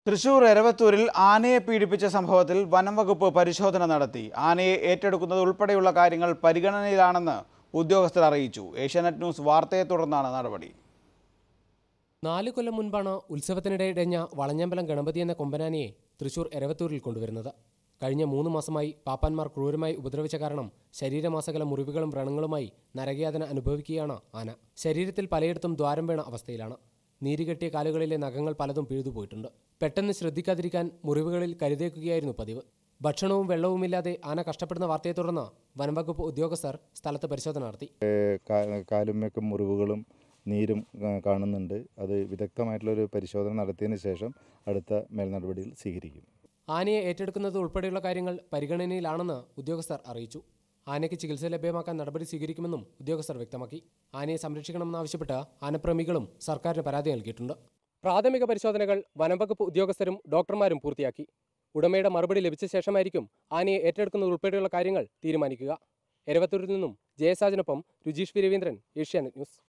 തൃശൂർ എരവത്തൂരിൽ ആനയെ പീഡിപ്പിച്ച സംഭവത്തിൽ വനം വകുപ്പ് പരിശോധന നടത്തി ആനയെ ഏറ്റെടുക്കുന്നത് ഉൾപ്പെടെയുള്ള കാര്യങ്ങൾ പരിഗണനയിലാണെന്ന് ഉദ്യോഗസ്ഥർ അറിയിച്ചു ഏഷ്യാനെറ്റ് ന്യൂസ് വാർത്തയെ തുടർന്നാണ് നടപടി നാല് കൊല്ലം മുൻപാണ് ഉത്സവത്തിനിടെ ഇടഞ്ഞ വളഞ്ഞമ്പലം ഗണപതി എന്ന കൊമ്പനാനയെ തൃശൂർ എരവത്തൂരിൽ കൊണ്ടുവരുന്നത് കഴിഞ്ഞ മൂന്ന് മാസമായി പാപ്പാന്മാർ ക്രൂരമായി ഉപദ്രവിച്ച കാരണം ശരീരമാസകല മുറിവുകളും വ്രണങ്ങളുമായി നരകയാതന അനുഭവിക്കുകയാണ് ആന ശരീരത്തിൽ പലയിടത്തും ദ്വാരം വീണ അവസ്ഥയിലാണ് നീരുകെട്ടിയ കാലുകളിലെ നഖങ്ങൾ പലതും പിഴുതുപോയിട്ടുണ്ട് പെട്ടെന്ന് ശ്രദ്ധിക്കാതിരിക്കാൻ മുറിവുകളിൽ കരുതേക്കുകയായിരുന്നു പതിവ് ഭക്ഷണവും വെള്ളവുമില്ലാതെ ആന കഷ്ടപ്പെടുന്ന വാർത്തയെ തുടർന്ന് വനംവകുപ്പ് ഉദ്യോഗസ്ഥർ സ്ഥലത്ത് പരിശോധന നടത്തി കാ- കാലുമ്മയൊക്കെ മുറിവുകളും നീരും ആ, കാണുന്നുണ്ട് അത് വിദഗ്ധമായിട്ടുള്ളൊരു പരിശോധന നടത്തിയതിന് ശേഷം അടുത്ത മേൽനടപടികൾ സ്വീകരിക്കും ആനയെ ഏറ്റെടുക്കുന്നത് ഉൾപ്പെടെയുള്ള കാര്യങ്ങൾ പരിഗണനയിലാണെന്ന് ഉദ്യോഗസ്ഥർ അറിയിച്ചു ആനയ്ക്ക് ചികിത്സ ലഭ്യമാക്കാൻ നടപടി സ്വീകരിക്കുമെന്നും ഉദ്യോഗസ്ഥർ വ്യക്തമാക്കി ആനയെ സംരക്ഷിക്കണമെന്നാവശ്യപ്പെട്ട് ആനപ്രേമികളും സർക്കാരിന് പരാതി നൽകിയിട്ടുണ്ട് പ്രാഥമിക പരിശോധനകൾ വനംവകുപ്പ് ഉദ്യോഗസ്ഥരും ഡോക്ടർമാരും പൂർത്തിയാക്കി ഉടമയുടെ മറുപടി ലഭിച്ച ശേഷമായിരിക്കും ആനയെ ഏറ്റെടുക്കുന്നത് ഉൾപ്പെടെയുള്ള കാര്യങ്ങൾ തീരുമാനിക്കുക എരവത്തൂരിൽ നിന്നും ജയസാജനൊപ്പം രുജീഷ് വി രവീന്ദ്രൻ ഏഷ്യാനെറ്റ് ന്യൂസ്